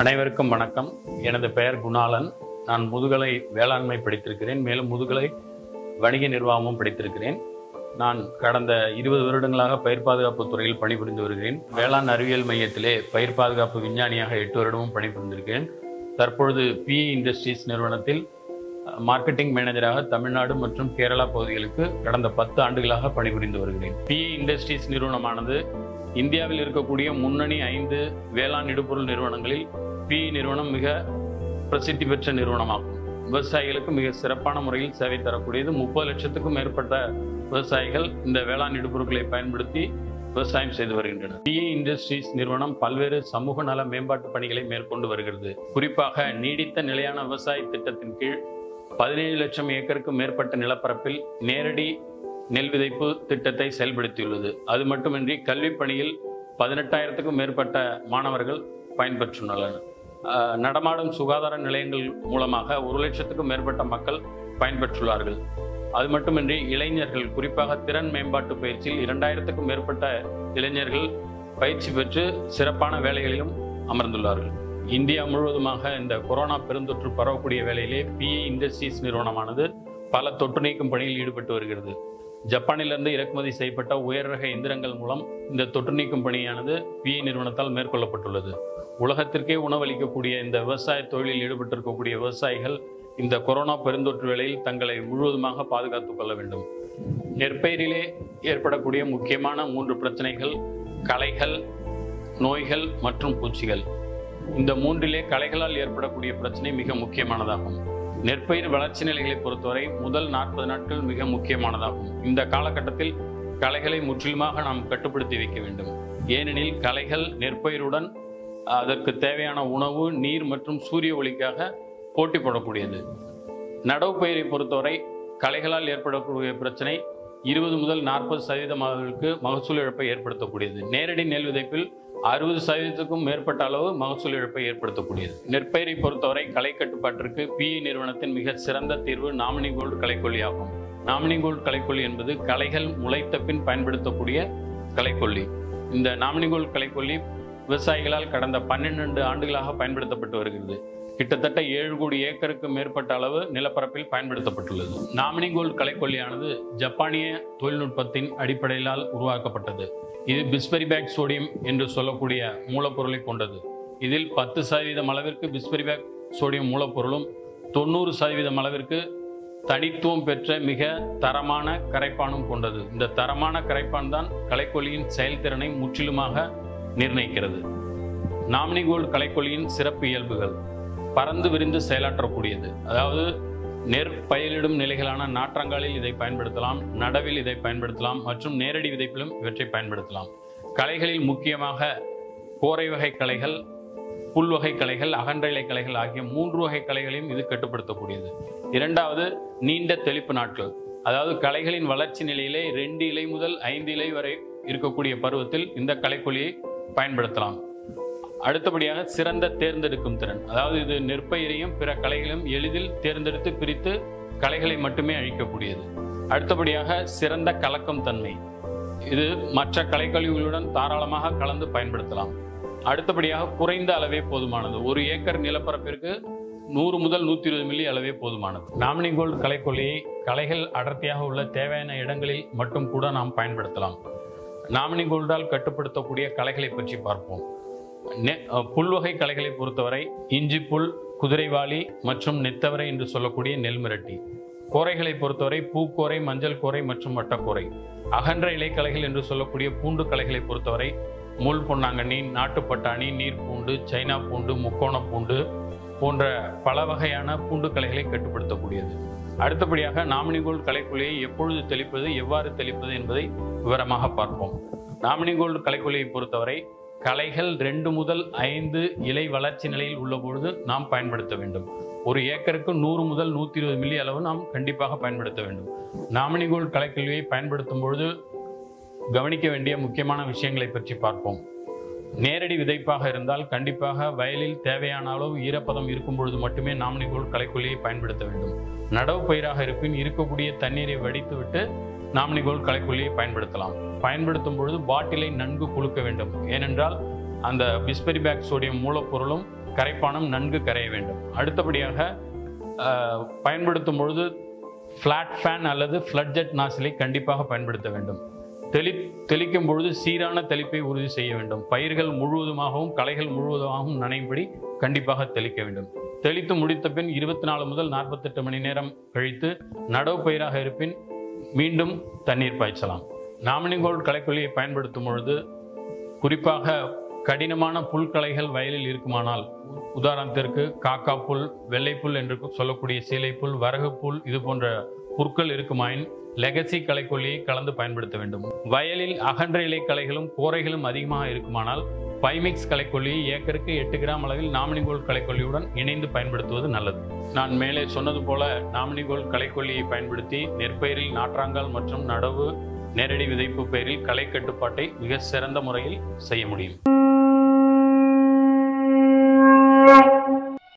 அனைவருக்கும் வணக்கம் எனது பெயர் குணாலன் நான் முதுகலை வேளாண்மை படித்திருக்கிறேன் மேலும் முதுகலை வணிக நிர்வாகமும் படித்திருக்கிறேன் நான் கடந்த இருபது வருடங்களாக பயிர் பாதுகாப்பு துறையில் பணிபுரிந்து வருகிறேன் வேளாண் அறிவியல் மையத்திலே பயிர் பாதுகாப்பு விஞ்ஞானியாக எட்டு வருடமும் பணிபுரிந்திருக்கிறேன் தற்பொழுது பிஇ இண்டஸ்ட்ரீஸ் நிறுவனத்தில் அஹ், மார்க்கெட்டிங் மேனேஜராக தமிழ்நாடு மற்றும் கேரளா பகுதிகளுக்கு கடந்த பத்து ஆண்டுகளாக பணிபுரிந்து வருகிறேன் பிஇ இண்டஸ்ட்ரீஸ் நிறுவனமானது இந்தியாவில் இருக்கக்கூடிய முன்னணி ஐந்து வேளாண் இடுபொருள் நிறுவனங்களில் பிஇ நிறுவனம் மிக பிரசித்தி பெற்ற நிறுவனமாகும் விவசாயிகளுக்கு மிக சிறப்பான முறையில் சேவை தரக்கூடியது முப்பது லட்சத்துக்கும் மேற்பட்ட விவசாயிகள் இந்த வேளாண் இடுபொருட்களை பயன்படுத்தி விவசாயம் செய்து வருகின்றனர் பிஇ இண்டஸ்ட்ரீஸ் நிறுவனம் பல்வேறு சமூக நல மேம்பாட்டு பணிகளை மேற்கொண்டு வருகிறது குறிப்பாக நீடித்த நிலையான விவசாய திட்டத்தின் கீழ் பதினேழு லட்சம் ஏக்கருக்கு மேற்பட்ட நிலப்பரப்பில் நேரடி நெல் விதைப்பு திட்டத்தை செயல்படுத்தியுள்ளது அது மட்டுமின்றி கல்விப் பணியில் பதினெட்டாயிரத்துக்கும் மேற்பட்ட மாணவர்கள் பயன்பெற்றுள்ளனர் அஹ், நடமாடும் சுகாதார நிலையங்கள் மூலமாக ஒரு லட்சத்துக்கும் மேற்பட்ட மக்கள் பயன்பெற்றுள்ளார்கள் அது மட்டுமின்றி இளைஞர்கள் குறிப்பாக திறன் மேம்பாட்டு பயிற்சியில் இரண்டாயிரத்துக்கும் மேற்பட்ட இளைஞர்கள் பயிற்சி பெற்று சிறப்பான வேலைகளிலும் அமர்ந்துள்ளார்கள் இந்தியா முழுவதுமாக இந்த கொரோனா பெருந்தொற்று பரவக்கூடிய வேளையிலே பிஇ இண்டஸ்ட்ரீஸ் நிறுவனமானது பல தொற்று நீக்கும் பணியில் ஈடுபட்டு வருகிறது ஜப்பானிலிருந்து இறக்குமதி செய்யப்பட்ட உயர் ரக எந்திரங்கள் மூலம் இந்த தொற்று நீக்கும் பணியானது பிஇ நிறுவனத்தால் மேற்கொள்ளப்பட்டுள்ளது உலகத்திற்கே உணவளிக்கக்கூடிய இந்த விவசாய தொழிலில் ஈடுபட்டிருக்கக்கூடிய விவசாயிகள் இந்த கொரோனா பெருந்தொற்று வேளையில் தங்களை முழுவதுமாக பாதுகாத்துக் கொள்ள வேண்டும் நெற்பயிரிலே ஏற்படக்கூடிய முக்கியமான மூன்று பிரச்சனைகள் களைகள் நோய்கள் மற்றும் பூச்சிகள் இந்த மூன்றிலே களைகளால் ஏற்படக்கூடிய பிரச்சனை மிக முக்கியமானதாகும் நெற்பயிர் வளர்ச்சி நிலைகளை பொறுத்தவரை முதல் நாற்பது நாட்கள் மிக முக்கியமானதாகும் இந்த காலகட்டத்தில் களைகளை முற்றிலுமாக நாம் கட்டுப்படுத்தி வைக்க வேண்டும் ஏனெனில் களைகள் நெற்பயிருடன் அதற்கு தேவையான உணவு நீர் மற்றும் சூரிய ஒளிக்காக போட்டி போடக்கூடியது நடவு பயிரை பொறுத்தவரை களைகளால் ஏற்படக்கூடிய பிரச்சனை இருபது முதல் நாற்பது சதவீதம் அளவிற்கு மகசூல் இழப்பை ஏற்படுத்தக்கூடியது நேரடி நெல் விதைப்பில் அறுபது சதவீதத்துக்கும் மேற்பட்ட அளவு மகசூல் இழப்பை ஏற்படுத்தக்கூடியது நெற்பயிரை பொறுத்தவரை களை கட்டுப்பாட்டிற்கு பிஇ நிறுவனத்தின் மிக சிறந்த தீர்வு நாமினி கோல்டு களைக்கொல்லி ஆகும் நாமினி கோல்டு களைக்கொல்லி என்பது களைகள் முளைத்த பின் பயன்படுத்தக்கூடிய களைக்கொல்லி இந்த நாமினி கோல்டு களைக்கொல்லி விவசாயிகளால் கடந்த பன்னிரண்டு ஆண்டுகளாக பயன்படுத்தப்பட்டு வருகிறது கிட்டத்தட்ட ஏழு கோடி ஏக்கருக்கு மேற்பட்ட அளவு நிலப்பரப்பில் பயன்படுத்தப்பட்டுள்ளது நாமினி கோல்டு களைக்கொல்லியானது ஜப்பானிய தொழில்நுட்பத்தின் அடிப்படையிலால் உருவாக்கப்பட்டது இது பிஸ்பெரிபேக் சோடியம் என்று சொல்லக்கூடிய மூலப்பொருளை கொண்டது இதில் பத்து சதவீதம் அளவிற்கு பிஸ்பெரிபேக் சோடியம் மூலப்பொருளும் தொண்ணூறு சதவீதம் அளவிற்கு தனித்துவம் பெற்ற மிக தரமான கரைப்பானும் கொண்டது இந்த தரமான கரைப்பான் தான் களைக்கொல்லியின் செயல்திறனை முற்றிலுமாக நிர்ணயிக்கிறது நாமினி கோல்டு களைக்கொல்லியின் சிறப்பு இயல்புகள் பறந்து விரிந்து செயலாற்றக்கூடியது அதாவது நெற்பயிரிடும் நிலைகளான நாற்றங்காலில் இதை பயன்படுத்தலாம் நடவில் இதை பயன்படுத்தலாம் மற்றும் நேரடி விதைப்பிலும் இவற்றை பயன்படுத்தலாம் களைகளில் முக்கியமாக கோரை வகை களைகள் புல் வகை களைகள் அகன்ற இலை களைகள் ஆகிய மூன்று வகை களைகளையும் இது கட்டுப்படுத்தக்கூடியது இரண்டாவது நீண்ட தெளிப்பு நாட்கள் அதாவது களைகளின் வளர்ச்சி நிலையிலே ரெண்டு இலை முதல் ஐந்து இலை வரை இருக்கக்கூடிய பருவத்தில் இந்த களைக்கொல்லியை பயன்படுத்தலாம் அடுத்தபடியாக சிறந்த தேர்ந்தெடுக்கும் திறன் அதாவது இது நெற்பயிரையும் பிற களைகளையும் எளிதில் தேர்ந்தெடுத்து பிரித்து களைகளை மட்டுமே அழிக்கக்கூடியது அடுத்தபடியாக சிறந்த கலக்கும் தன்மை இது மற்ற களைக்கழிவுகளுடன் தாராளமாக கலந்து பயன்படுத்தலாம் அடுத்தபடியாக குறைந்த அளவே போதுமானது ஒரு ஏக்கர் நிலப்பரப்பிற்கு நூறு முதல் நூற்றி இருபது மில்லி அளவே போதுமானது நாமினி கோல்டு களைக்கொல்லியை களைகள் அடர்த்தியாக உள்ள தேவையான இடங்களில் மட்டும் கூட நாம் பயன்படுத்தலாம் நாமினி கோல்டால் கட்டுப்படுத்தக்கூடிய களைகளை பற்றி பார்ப்போம் நெ- அஹ் புல்வகை களைகளை பொறுத்தவரை இஞ்சி புல் குதிரைவாளி மற்றும் நெத்தவரை என்று சொல்லக்கூடிய நெல்மிரட்டி கோரைகளை பொறுத்தவரை பூக்கோரை மஞ்சள் கோரை மற்றும் வட்டக்கோரை அகன்ற இலைக்களைகள் என்று சொல்லக்கூடிய பூண்டு களைகளை பொறுத்தவரை முள் பொன்னாங்கண்ணி நாட்டுப்பட்டாணி நீர்ப்பூண்டு சைனா பூண்டு முக்கோண பூண்டு போன்ற பல வகையான பூண்டு களைகளை கட்டுப்படுத்தக்கூடியது அடுத்தபடியாக நாமினிகோல்டு களைக்கொல்லியை எப்பொழுது தெளிப்பது எவ்வாறு தெளிப்பது என்பதை விவரமாக பார்ப்போம் நாமினிகோல்டு களைக்கொல்லியை பொறுத்தவரை களைகள் ரெண்டு முதல் ஐந்து இலை வளர்ச்சி நிலையில் உள்ள பொழுது நாம் பயன்படுத்த வேண்டும் ஒரு ஏக்கருக்கு நூறு முதல் நூற்றி இருபது மில்லி அளவு நாம் கண்டிப்பாக பயன்படுத்த வேண்டும் நாமினிகோல்டு களைக்கொல்லியை பயன்படுத்தும் பொழுது கவனிக்க வேண்டிய முக்கியமான விஷயங்களை பற்றி பார்ப்போம் நேரடி விதைப்பாக இருந்தால் கண்டிப்பாக வயலில் தேவையான அளவு ஈரப்பதம் இருக்கும் பொழுது மட்டுமே நாமினிகோல்டு களைக்கொல்லியை பயன்படுத்த வேண்டும் நடவு பயிராக இருப்பின் இருக்கக்கூடிய தண்ணீரை வடித்துவிட்டு நாமினிகோல்டு களைக்கொல்லியை பயன்படுத்தலாம் பயன்படுத்தும் பொழுது பாட்டிலை நன்கு குலுக்க வேண்டும் ஏனென்றால் அந்த பிஸ்பெரிபேக் சோடியம் மூலப்பொருளும் கரைப்பானம் நன்கு கரைய வேண்டும் அடுத்தபடியாக அஹ், பயன்படுத்தும் பொழுது ஃப்ளாட் ஃபேன் அல்லது ஃப்ளட் ஜெட் நாசிலை கண்டிப்பாக பயன்படுத்த வேண்டும் தெளி தெளிக்கும் பொழுது சீரான தெளிப்பை உறுதி செய்ய வேண்டும் பயிர்கள் முழுவதுமாகவும் களைகள் முழுவதுமாகவும் நனையும்படி கண்டிப்பாக தெளிக்க வேண்டும் தெளித்து முடித்த பின் இருபத்தி நாலு முதல் நாற்பத்தெட்டு மணி நேரம் கழித்து நடவு பயிராக இருப்பின் மீண்டும் தண்ணீர் பாய்ச்சலாம் நாமினிகோல்ட் களைக்கொல்லியை பயன்படுத்தும் பொழுது குறிப்பாக கடினமான புல்களைகள் வயலில் இருக்குமானால் உதாரணத்திற்கு காக்கா புல் வெள்ளைப்புல் என்று சொல்லக்கூடிய சீலைப்புல் வரகுப்புல் இது போன்ற புற்கள் இருக்குமாயின் லெகசி களைக்கொல்லியை கலந்து பயன்படுத்த வேண்டும் வயலில் அகன்ற இலை களைகளும் கோரைகளும் அதிகமாக இருக்குமானால் பைமிக்ஸ் களைக்கொல்லியை ஏக்கருக்கு எட்டு கிராம் அளவில் நாமினிகோல்ட் களைக்கொல்லியுடன் இணைந்து பயன்படுத்துவது நல்லது நான் மேலே சொன்னது போல நாமினிகோல்ட் களைக்கொல்லியை பயன்படுத்தி நெற்பயிரில் நாற்றாங்கால் மற்றும் நடவு நேரடி விதைப்பு பயிரில் களை கட்டுப்பாட்டை மிக சிறந்த முறையில் செய்ய முடியும்